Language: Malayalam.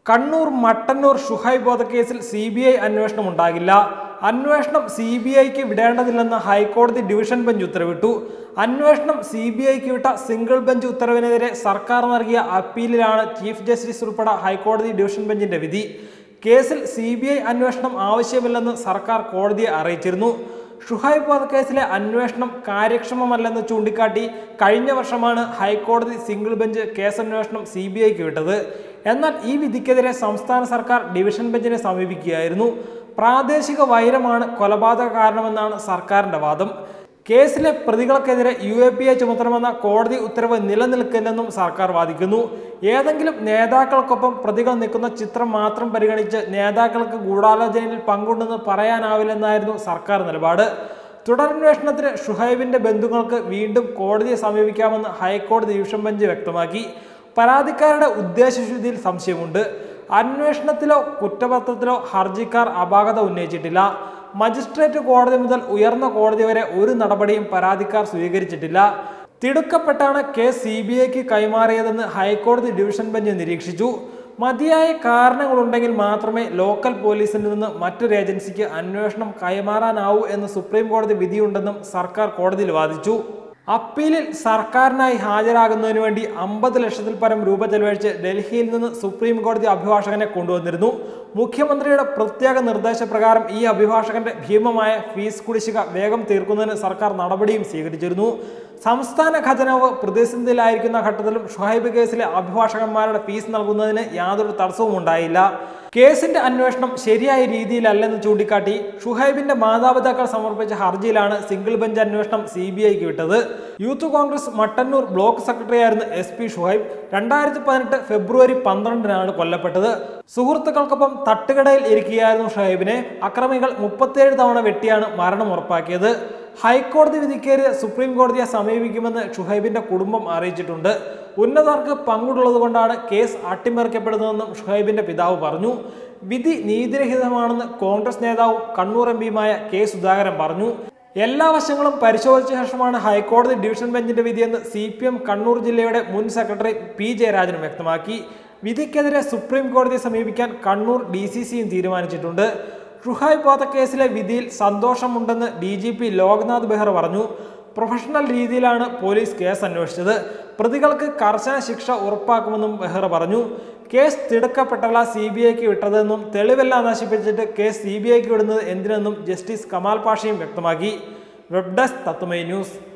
കണ്ണൂർ മട്ടന്നൂർ ഷുഹൈബ് വധക്കേസിൽ സി ബി ഐ അന്വേഷണം ഉണ്ടാകില്ല അന്വേഷണം സി ബി ഐക്ക് വിടേണ്ടതില്ലെന്ന് ഹൈക്കോടതി ഡിവിഷൻ ബെഞ്ച് ഉത്തരവിട്ടു അന്വേഷണം സി ബി ഐക്ക് വിട്ട സിംഗിൾ ബെഞ്ച് ഉത്തരവിനെതിരെ സർക്കാർ നൽകിയ അപ്പീലിലാണ് ചീഫ് ജസ്റ്റിസ് ഉൾപ്പെടെ ഹൈക്കോടതി ഡിവിഷൻ ബെഞ്ചിന്റെ വിധി കേസിൽ സി ബി ഐ അന്വേഷണം ആവശ്യമില്ലെന്ന് സർക്കാർ കോടതിയെ അറിയിച്ചിരുന്നു ഷുഹൈബ് വധക്കേസിലെ അന്വേഷണം കാര്യക്ഷമമല്ലെന്ന് ചൂണ്ടിക്കാട്ടി കഴിഞ്ഞ വർഷമാണ് ഹൈക്കോടതി സിംഗിൾ ബെഞ്ച് കേസന്വേഷണം സി ബി ഐക്ക് വിട്ടത് എന്നാൽ ഈ വിധിക്കെതിരെ സംസ്ഥാന സർക്കാർ ഡിവിഷൻ ബെഞ്ചിനെ സമീപിക്കുകയായിരുന്നു പ്രാദേശിക വൈരമാണ് കൊലപാതക കാരണമെന്നാണ് സർക്കാരിന്റെ വാദം കേസിലെ പ്രതികൾക്കെതിരെ യു എ പി എ ചുമത്തണമെന്ന കോടതി ഉത്തരവ് നിലനിൽക്കില്ലെന്നും സർക്കാർ വാദിക്കുന്നു ഏതെങ്കിലും നേതാക്കൾക്കൊപ്പം പ്രതികൾ നിൽക്കുന്ന ചിത്രം മാത്രം പരിഗണിച്ച് നേതാക്കൾക്ക് ഗൂഢാലോചനയിൽ പങ്കുണ്ടെന്ന് പറയാനാവില്ലെന്നായിരുന്നു സർക്കാർ നിലപാട് തുടരന്വേഷണത്തിന് ഷുഹൈബിന്റെ ബന്ധുക്കൾക്ക് വീണ്ടും കോടതിയെ സമീപിക്കാമെന്ന് ഹൈക്കോടതി ഡിവിഷൻ ബെഞ്ച് വ്യക്തമാക്കി പരാതിക്കാരുടെ ഉദ്ദേശശുദ്ധിയിൽ സംശയമുണ്ട് അന്വേഷണത്തിലോ കുറ്റപത്രത്തിലോ ഹർജിക്കാർ അപാകത ഉന്നയിച്ചിട്ടില്ല മജിസ്ട്രേറ്റ് കോടതി മുതൽ ഉയർന്ന കോടതി വരെ ഒരു നടപടിയും പരാതിക്കാർ സ്വീകരിച്ചിട്ടില്ല തിടുക്കപ്പെട്ടാണ് കേസ് സി ബി ഐക്ക് കൈമാറിയതെന്ന് ഹൈക്കോടതി ഡിവിഷൻ ബെഞ്ച് നിരീക്ഷിച്ചു മതിയായ കാരണങ്ങളുണ്ടെങ്കിൽ മാത്രമേ ലോക്കൽ പോലീസിൽ നിന്ന് മറ്റൊരു ഏജൻസിക്ക് അന്വേഷണം കൈമാറാനാവൂ എന്ന് സുപ്രീം കോടതി വിധിയുണ്ടെന്നും സർക്കാർ കോടതിയിൽ വാദിച്ചു അപ്പീലിൽ സർക്കാരിനായി ഹാജരാകുന്നതിന് വേണ്ടി അമ്പത് ലക്ഷത്തിൽ പരം രൂപ ചെലവഴിച്ച് ഡൽഹിയിൽ നിന്ന് സുപ്രീം കോടതി അഭിഭാഷകനെ കൊണ്ടുവന്നിരുന്നു മുഖ്യമന്ത്രിയുടെ പ്രത്യേക നിർദ്ദേശപ്രകാരം ഈ അഭിഭാഷകന്റെ ഭീമമായ ഫീസ് കുടിശ്ശിക വേഗം തീർക്കുന്നതിന് സർക്കാർ നടപടിയും സ്വീകരിച്ചിരുന്നു സംസ്ഥാന ഖജനാവ് പ്രതിസന്ധിയിലായിരിക്കുന്ന ഘട്ടത്തിലും ഷുഹൈബ് കേസിലെ അഭിഭാഷകന്മാരുടെ ഫീസ് നൽകുന്നതിന് യാതൊരു തടസ്സവും ഉണ്ടായില്ല കേസിന്റെ അന്വേഷണം ശരിയായ രീതിയിലല്ലെന്ന് ചൂണ്ടിക്കാട്ടി ഷുഹൈബിന്റെ മാതാപിതാക്കൾ സമർപ്പിച്ച ഹർജിയിലാണ് സിംഗിൾ ബെഞ്ച് അന്വേഷണം സി ബി ഐക്ക് വിട്ടത് യൂത്ത് കോൺഗ്രസ് മട്ടന്നൂർ ബ്ലോക്ക് സെക്രട്ടറിയായിരുന്ന എസ് പി ഷുഹൈബ് രണ്ടായിരത്തി പതിനെട്ട് ഫെബ്രുവരി പന്ത്രണ്ടിനാണ് കൊല്ലപ്പെട്ടത് സുഹൃത്തുക്കൾക്കൊപ്പം തട്ടുകടയിൽ ഇരിക്കുകയായിരുന്നു ഷുഹൈബിനെ അക്രമികൾ മുപ്പത്തിയേഴ് തവണ വെട്ടിയാണ് മരണം ഉറപ്പാക്കിയത് ഹൈക്കോടതി വിധിക്കേറിയ സുപ്രീം കോടതിയെ സമീപിക്കുമെന്ന് ഷുഹൈബിന്റെ കുടുംബം അറിയിച്ചിട്ടുണ്ട് ഉന്നതർക്ക് പങ്കുള്ളതുകൊണ്ടാണ് കേസ് അട്ടിമറിക്കപ്പെടുന്നതെന്നും ഷുഹൈബിന്റെ പിതാവ് പറഞ്ഞു വിധി നീതിരഹിതമാണെന്ന് കോൺഗ്രസ് നേതാവും കണ്ണൂർ എം പിയുമായ കെ സുധാകരൻ പറഞ്ഞു എല്ലാ വശങ്ങളും പരിശോധിച്ച ശേഷമാണ് ഹൈക്കോടതി ഡിവിഷൻ ബെഞ്ചിന്റെ വിധിയെന്ന് സി പി എം കണ്ണൂർ ജില്ലയുടെ മുൻ സെക്രട്ടറി പി ജയരാജനും വ്യക്തമാക്കി വിധിക്കെതിരെ സുപ്രീം കോടതിയെ സമീപിക്കാൻ കണ്ണൂർ ഡി സി സിയും തീരുമാനിച്ചിട്ടുണ്ട് ഷുഹൈബ് വധക്കേസിലെ വിധിയിൽ സന്തോഷമുണ്ടെന്ന് D G P Loknath Behra പറഞ്ഞു പ്രൊഫഷണൽ രീതിയിലാണ് പോലീസ് കേസ് അന്വേഷിച്ചത് പ്രതികൾക്ക് കർശന ശിക്ഷ ഉറപ്പാക്കുമെന്നും ബെഹ്റ പറഞ്ഞു കേസ് തിടുക്കപ്പെട്ടല്ല സി ബി ഐക്ക് വിട്ടതെന്നും തെളിവെല്ലാം നശിപ്പിച്ചിട്ട് കേസ് സി ബി ഐക്ക് വിടുന്നത് എന്തിനെന്നും ജസ്റ്റിസ് കമാൽ പാഷയും വ്യക്തമാക്കി വെബ് ഡെസ്ക് തത്തുമൈ ന്യൂസ്